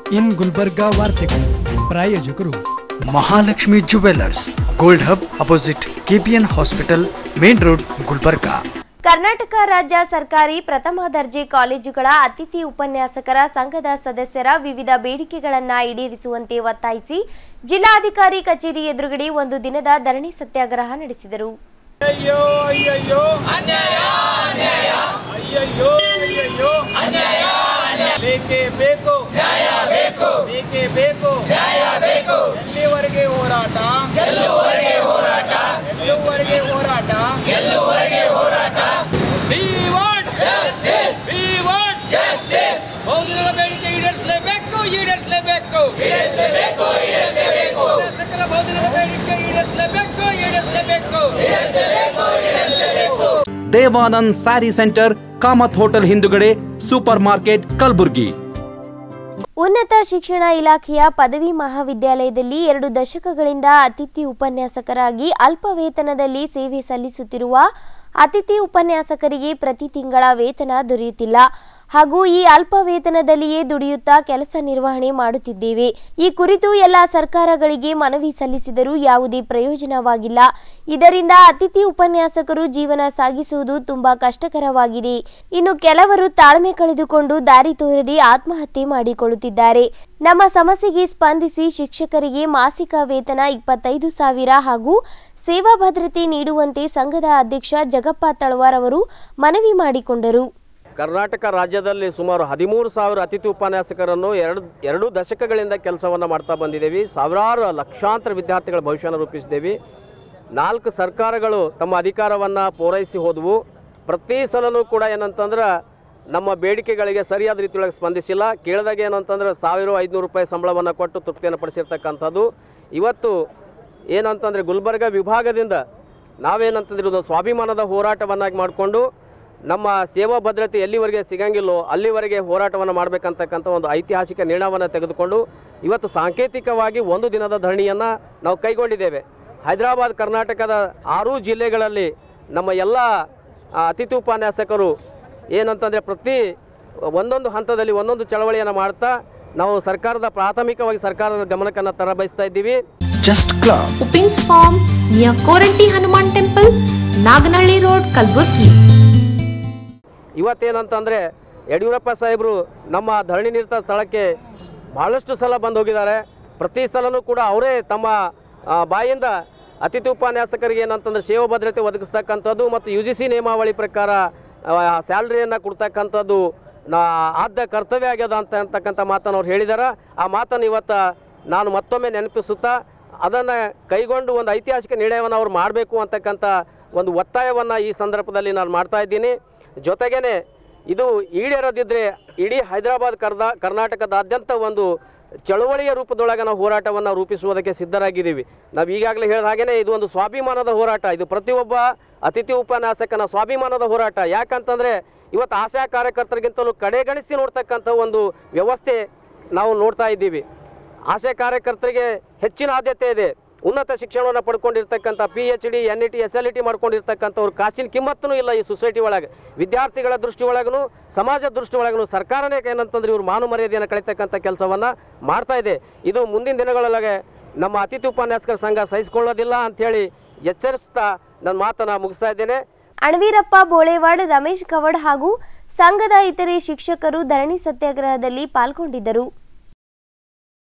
ಇನ್ ಗುಲ್ಬರ್ಗಾ ವಾರ್ತೆಗಳು ಪ್ರಾಯೋಜಕರು Mahalakshmi jewellers gold hub opposite KPN hospital main road Gulbarga Karnataka ರಾಜ್ಯ ಸರ್ಕಾರಿ ಪ್ರಥಮ ದರ್ಜೆ ಕಾಲೇಜುಗಳ ಅತಿಥಿ ಉಪನ್ಯಾಸಕರ ಸಂಘದ ಸದಸ್ಯರ ವಿವಿಧ ಬೇಡಿಕೆಗಳನ್ನು ಈಡೇರಿಸುವಂತೆ ಒತ್ತಾಯಿಸಿ ಜಿಲ್ಲಾಧಿಕಾರಿ ಕಚೇರಿ ಎದುರುಗಡೆ ಒಂದು ದಿನದ ಧರಣಿ ಸತ್ಯಾಗ್ರಹ ನಡೆಸಿದರು ಅಯ್ಯೋ ಅಯ್ಯಯ್ಯೋ ಅನ್ಯಾಯ ಅನ್ಯಾಯ ಅಯ್ಯಯ್ಯೋ ಅಯ್ಯಯ್ಯೋ ಅನ್ಯಾಯ ಬೇಕೇ ಬೇಕು ನ್ಯಾಯ ಬೇಕು ಬೇಕೇ ಬೇಕು ನ್ಯಾಯ ಬೇಕು ಎಲ್ಲಿವರೆಗೆ ಹೋರಾಟ ಗೆಲ್ಲುವರೆಗೆ ಹೋರಾಟ ಗೆಲ್ಲುವರೆಗೆ ಹೋರಾಟ ಗೆಲ್ಲುವರೆಗೆ ಹೋರಾಟ We want justice. We want justice. ಬಹುದಿನದ ಬೇಡಿಕೆ ಈಡೇರಿಸಲೇಬೇಕು ಈಡೇರಿಸಲೇಬೇಕು ಈಡೇರಿಸಲೇಬೇಕು ಈಡೇರಿಸಲೇಬೇಕು ಶಾಸಕರ ಬಹುದಿನದ ಬೇಡಿಕೆ ಈಡೇರಿಸಲೇಬೇಕು ಈಡೇರಿಸಲೇಬೇಕು ಈಡೇರಿಸಲೇಬೇಕು ಈಡೇರಿಸಲೇಬೇಕು ದೇವಾನಂದ್ ಸ್ಯಾರಿ ಸೆಂಟರ್ ಕಾಮತ್ ಹೋಟೆಲ್ ಹಿಂದುಗಡೆ ಸೂಪರ್ ಮಾರ್ಕೆಟ್ ಕಲಬುರ್ಗಿ ಉನ್ನತ ಶಿಕ್ಷಣ ಇಲಾಖೆಯ ಪದವಿ ಮಹಾವಿದ್ಯಾಲಯದಲ್ಲಿ ಎರಡು ದಶಕಗಳಿಂದ ಅತಿಥಿ ಉಪನ್ಯಾಸಕರಾಗಿ ಅಲ್ಪ ವೇತನದಲ್ಲಿ ಸೇವೆ ಸಲ್ಲಿಸುತ್ತಿರುವ ಅತಿಥಿ ಉಪನ್ಯಾಸಕರಿಗೆ ಪ್ರತಿ ತಿಂಗಳ ವೇತನ ದೊರೆಯುತ್ತಿಲ್ಲ ಹಾಗೂ ಈ ಅಲ್ಪ ವೇತನದಲ್ಲಿಯೇ ದುಡಿಯುತ್ತಾ ಕೆಲಸ ನಿರ್ವಹಣೆ ಮಾಡುತ್ತಿದ್ದೇವೆ ಈ ಕುರಿತು ಎಲ್ಲ ಸರ್ಕಾರಗಳಿಗೆ ಮನವಿ ಸಲ್ಲಿಸಿದರೂ ಯಾವುದೇ ಪ್ರಯೋಜನವಾಗಿಲ್ಲ ಇದರಿಂದ ಅತಿಥಿ ಉಪನ್ಯಾಸಕರು ಜೀವನ ಸಾಗಿಸುವುದು ತುಂಬಾ ಕಷ್ಟಕರವಾಗಿದೆ ಇನ್ನು ಕೆಲವರು ತಾಳ್ಮೆ ಕಳೆದುಕೊಂಡು ದಾರಿ ತೋರದೆ ಆತ್ಮಹತ್ಯೆ ಮಾಡಿಕೊಳ್ಳುತ್ತಿದ್ದಾರೆ ನಮ್ಮ ಸಮಸ್ಯೆಗೆ ಸ್ಪಂದಿಸಿ ಶಿಕ್ಷಕರಿಗೆ ಮಾಸಿಕ ವೇತನ ಇಪ್ಪತ್ತೈದು ಸಾವಿರ ಹಾಗೂ ಸೇವಾ ಭದ್ರತೆ ನೀಡುವಂತೆ ಸಂಘದ ಅಧ್ಯಕ್ಷ ಜಗಪ್ಪ ತಳವಾರ್ ಅವರು ಮನವಿ ಮಾಡಿಕೊಂಡರು ಕರ್ನಾಟಕ ರಾಜ್ಯದಲ್ಲಿ ಸುಮಾರು ಹದಿಮೂರು ಸಾವಿರ ಅತಿಥಿ ಉಪನ್ಯಾಸಕರನ್ನು ಎರಡು ಎರಡು ದಶಕಗಳಿಂದ ಕೆಲಸವನ್ನು ಮಾಡ್ತಾ ಬಂದಿದ್ದೇವೆ ಸಾವಿರಾರು ಲಕ್ಷಾಂತರ ವಿದ್ಯಾರ್ಥಿಗಳ ಭವಿಷ್ಯನ ರೂಪಿಸಿದ್ದೇವೆ ನಾಲ್ಕು ಸರ್ಕಾರಗಳು ತಮ್ಮ ಅಧಿಕಾರವನ್ನು ಪೂರೈಸಿ ಹೋದವು ಪ್ರತಿ ಸಲನೂ ಕೂಡ ಏನಂತಂದ್ರೆ ನಮ್ಮ ಬೇಡಿಕೆಗಳಿಗೆ ಸರಿಯಾದ ರೀತಿಯೊಳಗೆ ಸ್ಪಂದಿಸಿಲ್ಲ ಕೇಳಿದಾಗ ಏನಂತಂದ್ರೆ ಸಾವಿರ ಐದುನೂರು ರೂಪಾಯಿ ಸಂಬಳವನ್ನು ಕೊಟ್ಟು ತೃಪ್ತಿಯನ್ನು ಪಡಿಸಿರ್ತಕ್ಕಂಥದ್ದು ಇವತ್ತು ಏನಂತಂದರೆ ಗುಲ್ಬರ್ಗ ವಿಭಾಗದಿಂದ ನಾವೇನಂತಂದ್ರೆ ಒಂದು ಸ್ವಾಭಿಮಾನದ ಹೋರಾಟವನ್ನಾಗಿ ಮಾಡಿಕೊಂಡು ನಮ್ಮ ಸೇವಾ ಭದ್ರತೆ ಎಲ್ಲಿವರೆಗೆ ಸಿಗಂಗಿಲ್ಲೋ ಅಲ್ಲಿವರೆಗೆ ಹೋರಾಟವನ್ನು ಮಾಡಬೇಕಂತಕ್ಕಂಥ ಒಂದು ಐತಿಹಾಸಿಕ ನಿರ್ಣಯವನ್ನು ತೆಗೆದುಕೊಂಡು ಇವತ್ತು ಸಾಂಕೇತಿಕವಾಗಿ ಒಂದು ದಿನದ ಧರಣಿಯನ್ನು ನಾವು ಕೈಗೊಂಡಿದ್ದೇವೆ ಹೈದರಾಬಾದ್ ಕರ್ನಾಟಕದ ಆರೂ ಜಿಲ್ಲೆಗಳಲ್ಲಿ ನಮ್ಮ ಎಲ್ಲ ಆ, ಅತಿಥಿ ಉಪನ್ಯಾಸಕರು ಏನಂತಂದರೆ ಪ್ರತಿ ಒಂದೊಂದು ಹಂತದಲ್ಲಿ ಒಂದೊಂದು ಚಳವಳಿಯನ್ನು ಮಾಡ್ತಾ ನಾವು ಸರ್ಕಾರದ ಪ್ರಾಥಮಿಕವಾಗಿ ಸರ್ಕಾರದ ಗಮನಕ್ಕನ್ನು ತರಬಯಸ್ತಾ ಇದ್ದೀವಿ ಜಸ್ಟ್ ಕ್ಲಬ್ ಉಪಿನ್ಸ್ farm near Koranti Hanuman temple Naganahalli road Kalaburagi ಇವತ್ತೇನಂತಂದರೆ ಯಡಿಯೂರಪ್ಪ ಸಾಹೇಬರು ನಮ್ಮ ಧರಣಿ ನಿರತ ಸ್ಥಳಕ್ಕೆ ಭಾಳಷ್ಟು ಸಲ ಬಂದು ಹೋಗಿದ್ದಾರೆ ಪ್ರತಿ ಸಲನೂ ಕೂಡ ಅವರೇ ತಮ್ಮ ಆ, ಬಾಯಿಂದ ಅತಿಥಿ ಉಪನ್ಯಾಸಕರಿಗೆ ಏನಂತಂದ್ರೆ ಸೇವಾ ಭದ್ರತೆ ಒದಗಿಸ್ತಕ್ಕಂಥದ್ದು ಮತ್ತು ಯು ಜಿ ಸಿ ನಿಯಮಾವಳಿ ಪ್ರಕಾರ ಸ್ಯಾಲ್ರಿಯನ್ನು ಕೊಡ್ತಕ್ಕಂಥದ್ದು ನಾ ಆದ್ಯ ಕರ್ತವ್ಯ ಆಗ್ಯದ ಅಂತ ಅಂತಕ್ಕಂಥ ಮಾತನ್ನು ಅವ್ರು ಹೇಳಿದ್ದಾರೆ ಆ ಮಾತನ್ನು ಇವತ್ತು ನಾನು ಮತ್ತೊಮ್ಮೆ ನೆನಪಿಸುತ್ತಾ ಅದನ್ನು ಕೈಗೊಂಡು ಒಂದು ಐತಿಹಾಸಿಕ ನಿರ್ಣಯವನ್ನು ಅವ್ರು ಮಾಡಬೇಕು ಅಂತಕ್ಕಂಥ ಒಂದು ಒತ್ತಾಯವನ್ನು ಈ ಸಂದರ್ಭದಲ್ಲಿ ನಾನು ಮಾಡ್ತಾ ಇದ್ದೀನಿ ಜೊತೆಗೇನೆ ಇದು ಈಡೇರದಿದ್ದರೆ ಇಡೀ ಹೈದರಾಬಾದ್ ಕರ್ನಾ ಕರ್ನಾಟಕದಾದ್ಯಂತ ಒಂದು ಚಳವಳಿಯ ರೂಪದೊಳಗೆ ನಾವು ಹೋರಾಟವನ್ನು ರೂಪಿಸುವುದಕ್ಕೆ ಸಿದ್ಧರಾಗಿದ್ದೀವಿ ನಾವು ಈಗಾಗಲೇ ಹೇಳಿದ ಹಾಗೆಯೇ ಇದು ಒಂದು ಸ್ವಾಭಿಮಾನದ ಹೋರಾಟ ಇದು ಪ್ರತಿಯೊಬ್ಬ ಅತಿಥಿ ಉಪನ್ಯಾಸಕನ ಸ್ವಾಭಿಮಾನದ ಹೋರಾಟ ಯಾಕಂತಂದರೆ ಇವತ್ತು ಆಶಾ ಕಾರ್ಯಕರ್ತರಿಗಿಂತಲೂ ಕಡೆಗಣಿಸಿ ನೋಡ್ತಕ್ಕಂಥ ಒಂದು ವ್ಯವಸ್ಥೆ ನಾವು ನೋಡ್ತಾ ಇದ್ದೀವಿ ಆಶಾ ಕಾರ್ಯಕರ್ತರಿಗೆ ಹೆಚ್ಚಿನ ಆದ್ಯತೆ ಇದೆ ಉನ್ನತ ಶಿಕ್ಷಣವನ್ನು ಪಡ್ಕೊಂಡಿರ್ತಕ್ಕಂಥ P H D N E T S L E T ಮಾಡ್ಕೊಂಡಿರ್ತಕ್ಕಂಥವ್ರು ಕಾಸಿನ ಕಿಮ್ಮತ್ತೂ ಇಲ್ಲ ಈ ಸೊಸೈಟಿ ಒಳಗೆ ವಿದ್ಯಾರ್ಥಿಗಳ ದೃಷ್ಟಿ ಒಳಗೂ ಸಮಾಜ ದೃಷ್ಟಿ ಒಳಗೂ ಸರ್ಕಾರನೇ ಏನಂತಂದ್ರೆ ಇವರು ಮಾನು ಮರ್ಯಾದೆಯನ್ನು ಕಳಿತಕ್ಕಂಥ ಕೆಲಸವನ್ನು ಮಾಡ್ತಾ ಇದೆ ಇದು ಮುಂದಿನ ದಿನಗಳೊಳಗೆ ನಮ್ಮ ಅತಿಥಿ ಉಪನ್ಯಾಸಕರ ಸಂಘ ಸಹಿಸಿಕೊಳ್ಳೋದಿಲ್ಲ ಅಂಥೇಳಿ ಎಚ್ಚರಿಸ್ತಾ ನನ್ನ ಮಾತನ್ನು ಮುಗಿಸ್ತಾ ಇದ್ದೇನೆ ಅಣವೀರಪ್ಪ ಬೋಳೇವಾಡ್ ರಮೇಶ್ ಗವಡ್ ಹಾಗೂ ಸಂಘದ ಇತರೆ ಶಿಕ್ಷಕರು ಧರಣಿ ಸತ್ಯಾಗ್ರಹದಲ್ಲಿ ಪಾಲ್ಗೊಂಡಿದ್ದರು